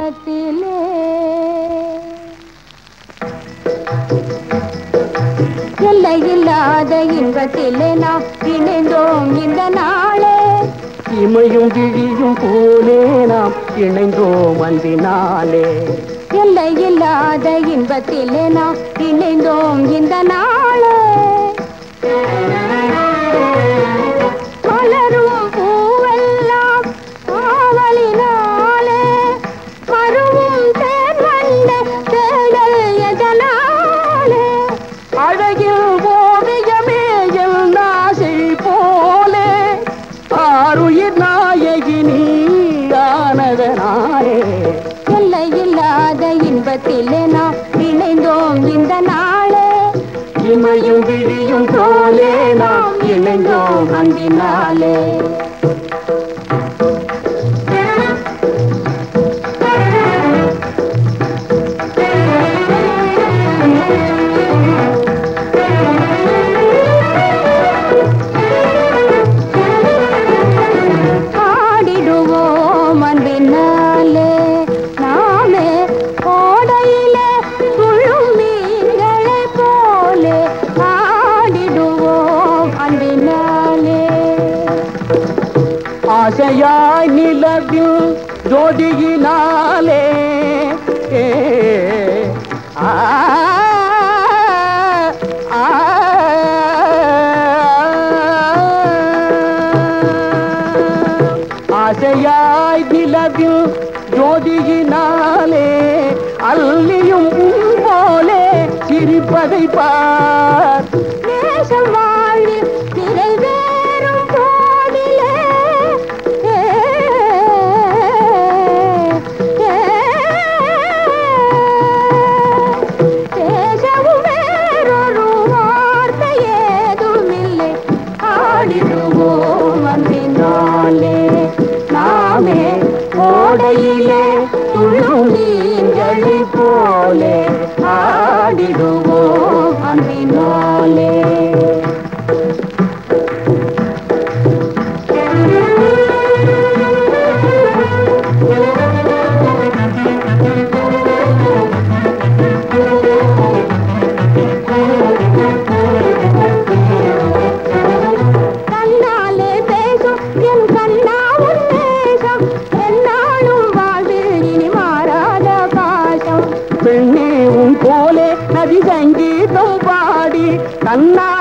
இன்பத்திலே எல்லையில்லாத இன்பத்திலே நாம் இணைந்தோம் இந்த நாளே இமையும் விழியும் போலே நாம் இணைந்தோம் அன்பினாலே எல்லையில்லாத இன்பத்திலே நாம் இணைந்தோம் இந்த நாளே மலரும் பூவெல்லாம் காவலினாலே மருவும் தேன் வந்த தேடல் எதனாலே அழகில் ஓவியமே எல் நாசை போலே ஆருயிர் நாயகி நீயானதனாலே எல்லையில்லாத இன்பத்திலே நாம் இணைந்தோம் இந்த நாளே இமையும் விழியும் போலே நாம் இணைந்தோம் அன்பினாலே ஆடிடுவோம் அன்பினாலே நாமே ஓடையிலே முழும் மீன்களைப் போலே ஆடிடுவோம் அன்பினாலே ஆசையாய் நிலவில் ஜோதியினாலே ஏ, ஆ, ஆ, ஆசையாய் நிலவில் ஜோதியினாலே அல்லியும் உன் போலே சிரிப்பதை பார் நேசம் வாழ்வில் நிறைவேறும் போதிலே ஏ, ஏ, பேசவும் வேறொரு வார்த்தை ஏதுமில்லை ஆடிடுவோம் அன்பினாலே நாமே ஓடையிலே துள்ளும் மீன்களை போலே ஆடிடுவோம் அன்பினாலே கண்ணாலே பேசும் என் கண்ணா உன் நேசம் என்னாலும் வாழ்வில் இனி மாறாத பாசம் பெண்ணே உன் போலே நதி சங்கீதம் பாடி கண்ணா